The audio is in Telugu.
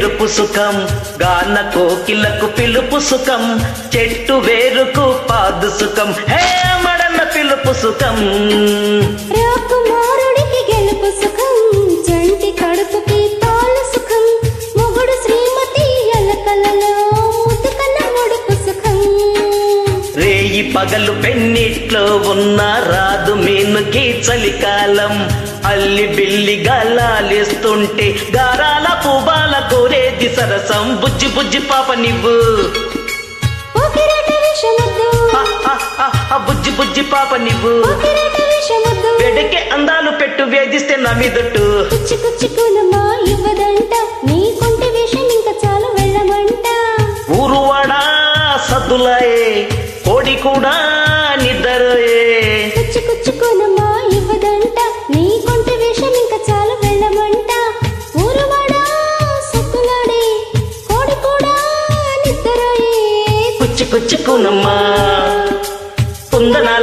మెరుపు సుఖం గాన కోకిలకు పిలుపు సుఖం చెట్టు వేరుకు పాదు సుఖం హే మడన్న పిలుపు సుఖం రాకుమారుడికి గెలుపు సుఖం చంటి కడుపుకి పాలు సుఖం మొగుడు శ్రీమతి ఎలకలలో ముదుకన్న ముడుపు సుఖం రేయి పగలు పెన్నిట్లో ఉన్న రాదు మీనుకి చలికాలం అల్లి బిల్లి గాలాలేస్తుంటే గారాల పూబాల కోరేది సరసం బుజ్జి బుజ్జి పాప నివ్వు ఒకరట విషముద్దు ఆ, ఆ, ఆ, ఆ, బుజ్జి బుజ్జి పాప నివ్వు ఒకరట విషముద్దు వెడకే అందాలు పెట్టు వేధిస్తే నా మీదట్టు కుచ్చి కుచ్చుకునమా ఇవ్వదంట నీ కొంటి విషం ఇంకా చాలు వెళ్ళమంట ఊరువాడా సద్దులాయే కోడి కూడా నిద్రయే కుచ్చి కుచ్చుకునమా ఇవ్వదంట నీ కొంటి విషం ఇంకా చాలు వెళ్ళమంట ఊరువాడా సత్తులాడే కోడి కూడా నిద్రయే కుచ్చి కుచ్చుకునమ్మా కుందనాల